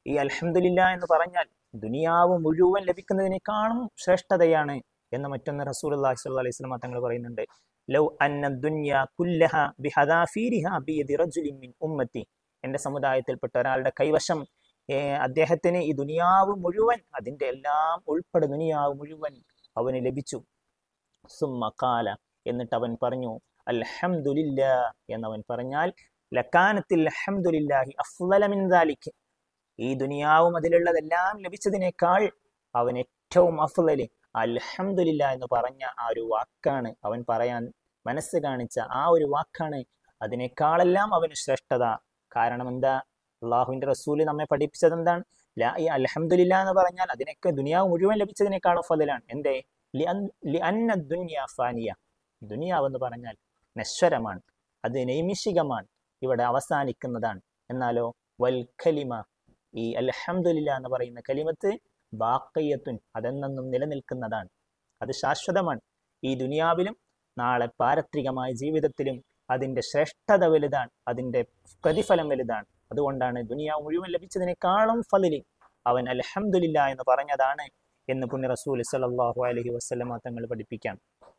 ഈ അൽഹംദുലില്ല എന്ന് പറഞ്ഞാൽ ദുനിയാവ് മുഴുവൻ ലഭിക്കുന്നതിനേക്കാളും ശ്രേഷ്ഠതയാണ് എന്ന് മറ്റൊന്ന് റസൂൽ അള്ളാഹി സ്വല്ലല്ലാഹി അലൈഹി വസല്ലം തങ്ങൾ പറയുന്നുണ്ട് ലൗ അന്ന ദുനിയ കുല്ലഹ ബിഹദാഫീരിഹ ബിയദി റജുലിൻ മിൻ ഉമ്മത്തി എൻ്റെ സമുദായത്തിൽപ്പെട്ട ഒരാളുടെ കൈവശം ഏർ അദ്ദേഹത്തിന് ഈ ദുനിയാവ് മുഴുവൻ അതിൻ്റെ എല്ലാം ഉൾപ്പെടെ ദുനിയാവ് മുഴുവൻ അവന് ലഭിച്ചു സുമ്മ കാല എന്നിട്ട് അവൻ പറഞ്ഞു അൽഹംദുലില്ല എന്നവൻ പറഞ്ഞാൽ ലക്കാനത്തിൽ അൽഹംദുലില്ലാഹി അഫ്ളല മിൻ ദാലിക് ഈ ദുനിയാവും അതിലുള്ളതെല്ലാം ലഭിച്ചതിനേക്കാൾ അവൻ ഏറ്റവും അഫ്ളല് അൽഹംദുലില്ല എന്ന് പറഞ്ഞ ആ ഒരു വാക്കാണ് അവൻ പറയാൻ മനസ്സ് കാണിച്ച ആ ഒരു വാക്കാണ് അതിനേക്കാളെല്ലാം അവന് ശ്രേഷ്ഠത കാരണം എന്താ അള്ളാഹുവിന്റെ റസൂല് നമ്മെ പഠിപ്പിച്ചത് എന്താണ് ലാ ഈ അൽഹംദുലില്ല എന്ന് പറഞ്ഞാൽ അതിനൊക്കെ ദുനിയാവ് മുഴുവൻ ലഭിച്ചതിനേക്കാളും ഫതിലാണ് എന്തേ ലിഅന്ന ദുനിയ ഫാനിയ ദുനിയാവ് എന്ന് പറഞ്ഞാൽ നശ്വരമാണ് അത് നൈമിഷികമാണ് ഇവിടെ അവസാനിക്കുന്നതാണ് എന്നാലോ വൽ ഖലിമ ഈ അൽഹംദുലില്ല എന്ന് പറയുന്ന കലിമത്ത് ബാക്കയ്യത്തുൻ അതെന്നും നിലനിൽക്കുന്നതാണ് അത് ശാശ്വതമാണ് ഈ ദുനിയാവിലും നാളെ പാരത്രികമായ ജീവിതത്തിലും അതിന്റെ ശ്രേഷ്ഠത വലുതാണ് അതിന്റെ പ്രതിഫലം വലുതാണ് അതുകൊണ്ടാണ് ദുനിയാവ് മുഴുവൻ ലഭിച്ചതിനേക്കാളും ഫലിൽ അവൻ അൽഹംദുലില്ല എന്ന് പറഞ്ഞതാണ് എന്ന് പുണ്യ റസൂൽ സല്ലല്ലാഹു അലൈഹി വസല്ലമ തങ്ങൾ പഠിപ്പിക്കാം